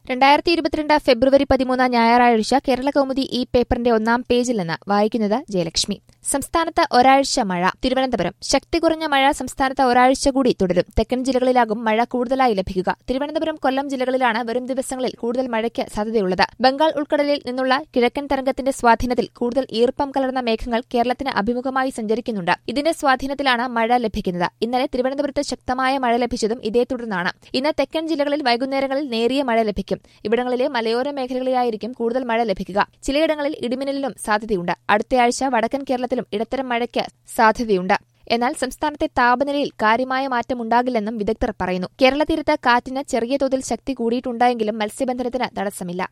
രണ്ടായിരത്തി ഇരുപത്തിരണ്ട് ഫെബ്രുവരി പതിമൂന്ന് ഞായറാഴ്ച കേരള കൗമുദി ഈ പേപ്പറിന്റെ ഒന്നാം പേജിൽ നിന്ന് വായിക്കുന്നത് ജയലക്ഷ്മി സംസ്ഥാനത്ത് ഒരാഴ്ച മഴ തിരുവനന്തപുരം ശക്തി കുറഞ്ഞ മഴ സംസ്ഥാനത്ത് ഒരാഴ്ച കൂടി തുടരും തെക്കൻ ജില്ലകളിലാകും മഴ കൂടുതലായി ലഭിക്കുക തിരുവനന്തപുരം കൊല്ലം ജില്ലകളിലാണ് വരും ദിവസങ്ങളിൽ കൂടുതൽ മഴയ്ക്ക് സാധ്യതയുള്ളത് ബംഗാൾ ഉൾക്കടലിൽ നിന്നുള്ള കിഴക്കൻ തരംഗത്തിന്റെ സ്വാധീനത്തിൽ കൂടുതൽ ഈർപ്പം കലർന്ന മേഘങ്ങൾ കേരളത്തിന് അഭിമുഖമായി സഞ്ചരിക്കുന്നുണ്ട് ഇതിന്റെ സ്വാധീനത്തിലാണ് മഴ ലഭിക്കുന്നത് ഇന്നലെ തിരുവനന്തപുരത്ത് ശക്തമായ മഴ ലഭിച്ചതും ഇതേ തുടർന്നാണ് ഇന്ന് തെക്കൻ ജില്ലകളിൽ വൈകുന്നേരങ്ങളിൽ നേരിയ മഴ ലഭിക്കും ഇവിടങ്ങളിലെ മലയോര മേഖലകളിലായിരിക്കും കൂടുതൽ മഴ ലഭിക്കുക ചിലയിടങ്ങളിൽ ഇടിമിന്നലിനും സാധ്യതയുണ്ട് അടുത്തയാഴ്ച വടക്കൻ കേരളത്തിലും ഇടത്തരം മഴയ്ക്ക് സാധ്യതയുണ്ട് എന്നാൽ സംസ്ഥാനത്തെ താപനിലയിൽ കാര്യമായ മാറ്റമുണ്ടാകില്ലെന്നും വിദഗ്ധർ പറയുന്നു കേരള തീരത്ത് കാറ്റിന് ചെറിയ തോതിൽ ശക്തി കൂടിയിട്ടുണ്ടായെങ്കിലും മത്സ്യബന്ധനത്തിന് തടസ്സമില്ല